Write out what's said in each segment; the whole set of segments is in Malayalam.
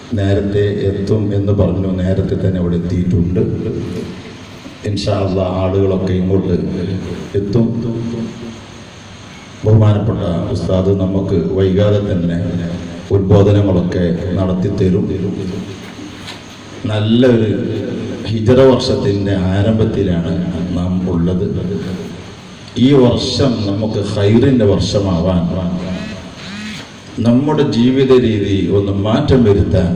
നേരത്തെ എത്തും എന്ന് പറഞ്ഞു നേരത്തെ തന്നെ അവിടെ എത്തിയിട്ടുണ്ട് ഇൻഷാല്ല ആളുകളൊക്കെ ഇങ്ങോട്ട് എത്തും ബഹുമാനപ്പെട്ട ഉസ്താദ് നമുക്ക് വൈകാതെ തന്നെ ഉദ്ബോധനങ്ങളൊക്കെ നടത്തിത്തരും നല്ലൊരു ഹിജറ വർഷത്തിൻ്റെ ആരംഭത്തിലാണ് നാം ഉള്ളത് ഈ വർഷം നമുക്ക് ഹൈറിൻ്റെ വർഷമാവാൻ നമ്മുടെ ജീവിത രീതി ഒന്ന് മാറ്റം വരുത്താൻ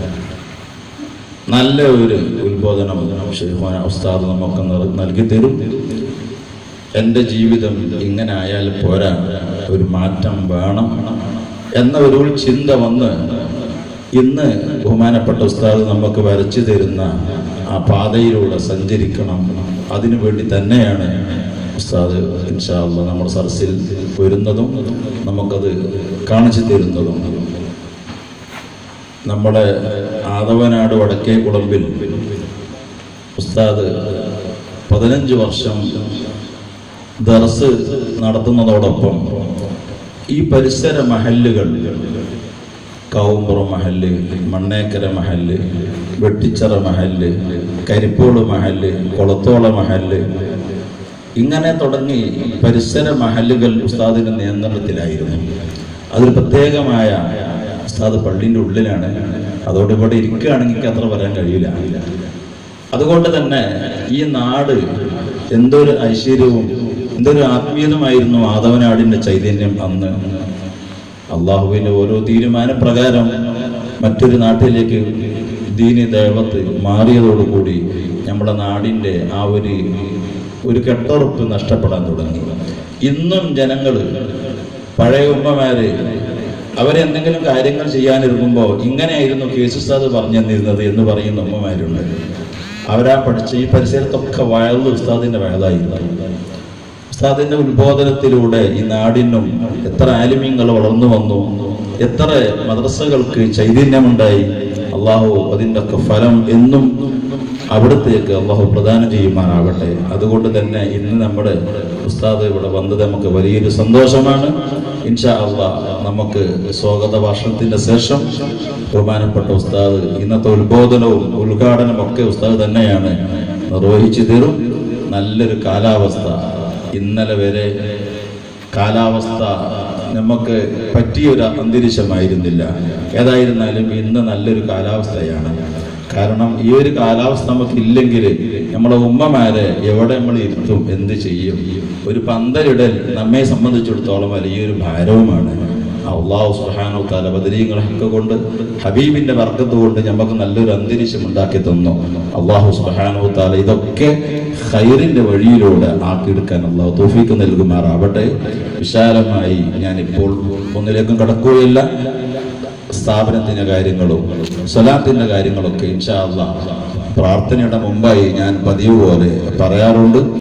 നല്ല ഒരു ഉത്ബോധനം ഷെയ്ഖുന ഉസ്താദ് നമുക്ക് നൽ- നൽകി തരും എൻ്റെ ജീവിതം ഇങ്ങനെ ആയാൽ പോരാ ഒരു മാറ്റം വേണം എന്ന ഒരു ചിന്ത വന്ന് ഇന്ന് ബഹുമാനപ്പെട്ട ഉസ്താദ് നമുക്ക് വരച്ചു തരുന്ന ആ പാതയിലൂടെ സഞ്ചരിക്കണം അതിനു വേണ്ടി തന്നെയാണ് ഉസ്താദ് ഇൻഷാല്ല നമ്മുടെ സരസിൽ വരുന്നതും നമുക്കത് കാണിച്ചു തരുന്നതും നമ്മുടെ ആദവനാട് വടക്കേ കുളമ്പിൽ ഉസ്താദ് പതിനഞ്ച് വർഷം ദർസ് നടത്തുന്നതോടൊപ്പം ഈ പരിസര മഹല്ലുകൾ കൗമ്പുറം മഹല്ല് മണ്ണേക്കര മഹല്ല് വെട്ടിച്ചിറ മഹല്ല് കരിപ്പോട് മഹല്ല് കൊളത്തോള മഹല്ല് ഇങ്ങനെ തുടങ്ങി പരിസര മഹല്ലുകൾ ഉസ്താദിന്റെ നിയന്ത്രണത്തിലായിരുന്നു അതൊരു പ്രത്യേകമായ ഉസ്താദ് പള്ളിൻ്റെ ഉള്ളിലാണ് അതോടെ ഇവിടെ ഇരിക്കുകയാണെങ്കിൽ എനിക്ക് അത്ര വരാൻ കഴിയില്ല അതുകൊണ്ട് തന്നെ ഈ നാട് എന്തൊരു ഐശ്വര്യവും എന്തൊരു ആത്മീയതമായിരുന്നു ആദവനാടിന്റെ ചൈതന്യം അന്ന് അള്ളാഹുവിന്റെ ഓരോ തീരുമാനപ്രകാരം മറ്റൊരു നാട്ടിലേക്ക് ദീനി ദേവത്ത് മാറിയതോടുകൂടി നമ്മുടെ നാടിന്റെ ആ ഒരു ഒരു കെട്ടുറപ്പ് നഷ്ടപ്പെടാൻ തുടങ്ങി ഇന്നും ജനങ്ങൾ പഴയ ഉമ്മമാര് അവരെന്തെങ്കിലും കാര്യങ്ങൾ ചെയ്യാനിരുന്നുമ്പോൾ ഇങ്ങനെയായിരുന്നു കേസ് ഉസ്താദ് പറഞ്ഞു തന്നിരുന്നത് എന്ന് പറയുന്ന ഉമ്മമാരുണ്ട് അവരാ പഠിച്ച ഈ പരിസരത്തൊക്കെ വയല് ഉസ്താദിന്റെ വയലായിരുന്നു ഉസ്താദിന്റെ ഉത്ബോധനത്തിലൂടെ ഈ നാടിനും എത്ര ആലിമ്യങ്ങൾ വളർന്നു വന്നു എത്ര മദ്രസകൾക്ക് ചൈതന്യമുണ്ടായി അള്ളാഹു അതിൻ്റെ ഒക്കെ ഫലം എന്നും അവിടത്തേക്ക് അള്ളാഹു പ്രദാനം ചെയ്യുമാറാവട്ടെ അതുകൊണ്ട് തന്നെ ഇന്ന് നമ്മുടെ ഉസ്താദ് ഇവിടെ വന്നത് നമുക്ക് വലിയൊരു സന്തോഷമാണ് ഇൻഷാ അള്ളാഹ് നമുക്ക് സ്വാഗത ഭാഷണത്തിന്റെ ശേഷം ബഹുമാനപ്പെട്ട ഉസ്താദ് ഇന്നത്തെ ഉത്ബോധനവും ഉദ്ഘാടനവും ഒക്കെ ഉസ്താദ് തന്നെയാണ് നിർവഹിച്ചു തരും നല്ലൊരു കാലാവസ്ഥ ഇന്നലെ വരെ കാലാവസ്ഥ നമുക്ക് പറ്റിയൊരു അന്തരീക്ഷമായിരുന്നില്ല ഏതായിരുന്നാലും ഇന്ന് നല്ലൊരു കാലാവസ്ഥയാണ് കാരണം ഈ ഒരു കാലാവസ്ഥ നമുക്ക് ഇല്ലെങ്കിൽ നമ്മളെ ഉമ്മമാരെ എവിടെ നമ്മൾ ഇരുത്തും എന്ത് ചെയ്യും ഒരു പന്തലിടൽ നമ്മെ സംബന്ധിച്ചിടത്തോളം വലിയൊരു ഭാരവുമാണ് അള്ളാഹു സുഹാനോ താല ബദരീങ്ങളൊക്കെ കൊണ്ട് ഹബീബിന്റെ വർഗത്ത് കൊണ്ട് നമുക്ക് നല്ലൊരു അന്തരീക്ഷം ഉണ്ടാക്കി തന്നു അള്ളാഹു സുഹാനോ താല ഇതൊക്കെ ഖൈറിന്റെ വഴിയിലൂടെ ആക്കിയെടുക്കാൻ അള്ളാഹു തോഫീക്ക് നൽകുമാറാവട്ടെ വിശാലമായി ഞാനിപ്പോൾ ഒന്നിലേക്കും കടക്കുകയില്ല സ്ഥാപനത്തിന്റെ കാര്യങ്ങളും സ്വലാത്തിന്റെ കാര്യങ്ങളൊക്കെ ഇൻഷാ അള്ളാഹ് പ്രാർത്ഥനയുടെ മുമ്പായി ഞാൻ പതിവ് പോലെ പറയാറുണ്ട്